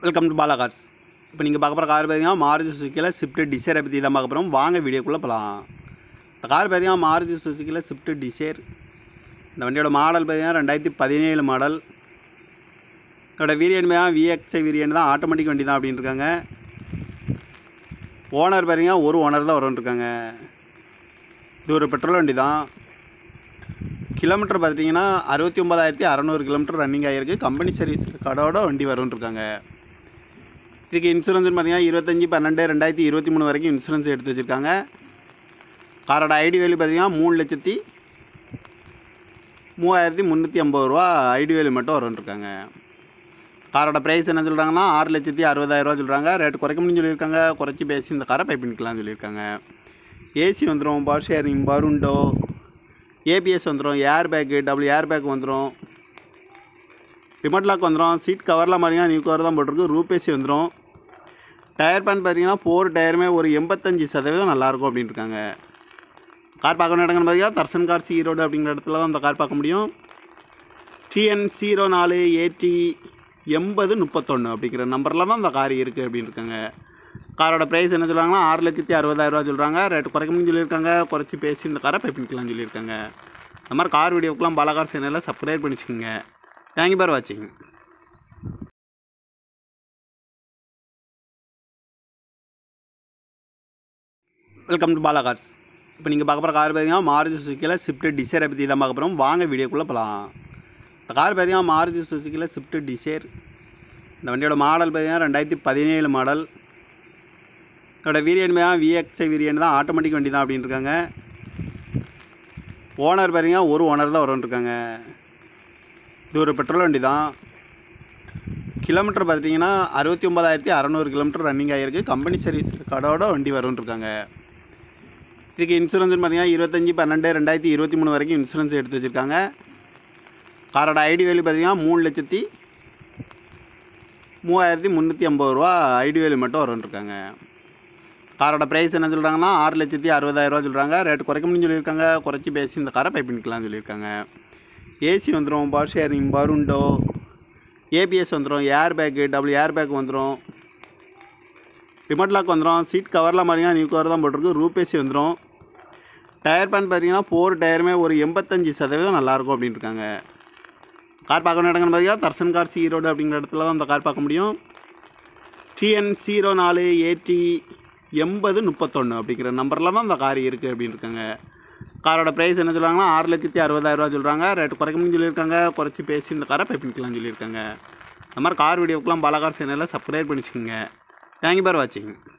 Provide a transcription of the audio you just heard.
welcome to Bala cars இப்போ நீங்கள் பார்க்க போகிற கார் பார்த்தீங்கன்னா மாருதி சுசுக்கியில் ஸ்விஃப்ட் டிசைரை பற்றி தான் பார்க்க போகிறோம் வாங்க வீடியோக்குள்ளே போகலாம் இந்த கார் பார்த்தீங்கன்னா மாருதி சுசுக்கியில் ஸ்விஃப்ட் டிசைர் இந்த வண்டியோட மாடல் பார்த்தீங்கன்னா ரெண்டாயிரத்தி பதினேழு மாடல் இதோட வேரியன்ட் பார்த்தீங்கன்னா விஎக்ஸ்ஐ வேரியன்ட் தான் ஆட்டோமேட்டிக் வண்டி தான் அப்படின்னு இருக்காங்க ஓனர் பார்த்தீங்கன்னா ஒரு ஓனர் தான் வரும்னு இருக்காங்க இது ஒரு பெட்ரோல் வண்டி தான் கிலோமீட்டர் பார்த்தீங்கன்னா அறுபத்தி ஒம்பதாயிரத்தி அறநூறு கிலோமீட்டர் ரன்னிங் ஆகிருக்கு கம்பெனி சர்வீஸ் கடோட வண்டி வரும்னு இருக்காங்க இதுக்கு இன்சூரன்ஸ் பார்த்தீங்கன்னா இருபத்தஞ்சி பன்னெண்டு ரெண்டாயிரத்தி இருபத்தி மூணு வரைக்கும் இன்சூரன்ஸ் எடுத்து வச்சுருக்காங்க காரோட ஐடி வேல்யூ பார்த்தீங்கன்னா மூணு லட்சத்தி மூவாயிரத்தி முந்நூற்றி ஐம்பது ரூபா ஐடி வேல்யூ மட்டும் வரும்னு இருக்காங்க காரோட ப்ரைஸ் என்ன சொல்கிறாங்கன்னா ஆறு லட்சத்தி அறுபதாயிரரூவா சொல்கிறாங்க ரேட் குறைக்க முடியும்னு சொல்லியிருக்காங்க குறைச்சி பேசி இந்த காரை பை பண்ணிக்கலாம்னு சொல்லியிருக்காங்க ஏசி வந்துடும் பவர் ஷேரிங் பருண்டோ ஏபிஎஸ் வந்துடும் air bag double air bag வந்துடும் ரிமோட் லாக் வந்துடும் சீட் கவர்லாம் பார்த்தீங்கன்னா நியூ கவர் தான் போட்டிருக்கு ரூபேசி வந்துடும் டயர் பேன் பார்த்தீங்கன்னா ஃபோர் டயருமே ஒரு எண்பத்தஞ்சு சதவீதம் நல்லாயிருக்கும் அப்படின்னு இருக்காங்க கார் பார்க்கணும் இடங்கன்னு பார்த்தீங்கன்னா தர்சன் கார் சி ரோடு அப்படிங்கிற இடத்துல தான் அந்த கார் பார்க்க முடியும் டிஎன் ஜீரோ நாலு ஏடி எண்பது முப்பத்தொன்று அப்படிங்கிற நம்பரில் தான் இந்த கார் இருக்குது அப்படின்னு இருக்காங்க காரோட ப்ரைஸ் என்ன சொல்கிறாங்கன்னா ஆறு லட்சத்தி அறுபதாயிரரூவா சொல்கிறாங்க ரேட் குறைக்க முடியும்னு சொல்லியிருக்காங்க குறைச்சி பேசி இந்த காரை பை பண்ணிக்கலாம்னு சொல்லியிருக்காங்க இந்த மாதிரி கார் வீடியோக்கெலாம் பாலகார் சேனலில் சப்ஸ்கிரைப் பண்ணிச்சுக்கோங்க தேங்க்யூ பார் வாட்சிங் வெல்கம் டு பாலா கார்ஸ் இப்போ நீங்கள் பார்க்க போகிற கார் பார்த்தீங்கன்னா மாருதி சுசுக்கியில் ஸ்விஃப்ட் டிசைரை பற்றி தான் பார்க்க போகிறோம் வாங்க வீடியோக்குள்ளே போகலாம் இந்த கார் பார்த்தீங்கன்னா மாருதி சுசுக்கியில் ஸ்விஃப்ட் டிசைர் இந்த வண்டியோட மாடல் பார்த்தீங்கன்னா ரெண்டாயிரத்தி பதினேழு மாடல் இதோட வேரியன்ட் பார்த்தீங்கன்னா விஎக்ஸ்ஐ வேரியன்ட் தான் ஆட்டோமேட்டிக் வண்டி தான் அப்படின்னு இருக்காங்க ஓனர் பார்த்தீங்கன்னா ஒரு ஓனர் தான் வரும்னு இருக்காங்க இது ஒரு பெட்ரோல் வண்டி தான் கிலோமீட்டர் பார்த்துட்டிங்கன்னா அறுபத்தி ஒம்பதாயிரத்தி அறநூறு கிலோமீட்டர் ரன்னிங் ஆகிருக்கு கம்பெனி சர்வீஸ் கடோட வண்டி வரும்னு இருக்காங்க இதுக்கு இன்சூரன்ஸ் பார்த்தீங்கன்னா இருபத்தஞ்சி பன்னெண்டு ரெண்டாயிரத்தி இருபத்தி மூணு வரைக்கும் இன்சூரன்ஸ் எடுத்து வச்சுருக்காங்க காரோட ஐடி வேல்யூ பார்த்தீங்கன்னா மூணு லட்சத்தி மூவாயிரத்தி முந்நூற்றி ஐம்பது ரூபா ஐடி வேல்யூ மட்டும் வரும்னு இருக்காங்க காரோட ப்ரைஸ் என்ன சொல்கிறாங்கன்னா ஆறு லட்சத்தி அறுபதாயிரரூவா சொல்கிறாங்க ரேட் குறைக்க முடியும்னு சொல்லியிருக்காங்க குறைச்சி பேசி இந்த காரை பை பண்ணிக்கலாம்னு சொல்லியிருக்காங்க ஏசி வந்துடும் பவர் ஷேரிங் பருண்டோ ஏபிஎஸ் வந்துடும் air bag double air bag வந்துடும் ரிமோட் லாக் வந்துடும் சீட் கவர்லாம் பார்த்தீங்கன்னா நியூ கவர் தான் போட்டிருக்கு ரூபேசி வந்துடும் டயர் பேன் பார்த்தீங்கன்னா ஃபோர் டயருமே ஒரு எண்பத்தஞ்சு சதவீதம் நல்லாயிருக்கும் அப்படின்னு இருக்காங்க கார் பார்க்கணும் இடங்கன்னு பார்த்தீங்கன்னா தர்சன் கார் சி ரோடு அப்படிங்கிற இடத்துல தான் அந்த கார் பார்க்க முடியும் டிஎன் ஜீரோ நாலு ஏடி எண்பது முப்பத்தொன்று அப்படிங்கிற நம்பரில் தான் இந்த கார் இருக்குது அப்படின்னு இருக்காங்க காரோட ப்ரைஸ் என்ன சொல்கிறாங்கன்னா ஆறு லட்சத்தி அறுபதாயிரரூவா சொல்கிறாங்க ரேட் குறைக்க முடியும்னு சொல்லியிருக்காங்க குறைச்சி பேசி இந்த காரை பை பண்ணிக்கலாம்னு சொல்லியிருக்காங்க இந்த மாதிரி கார் வீடியோக்கெலாம் பாலகார் சேனலில் சப்ஸ்கிரைப் பண்ணிச்சுக்கோங்க தேங்க்யூ பார் வாட்சிங்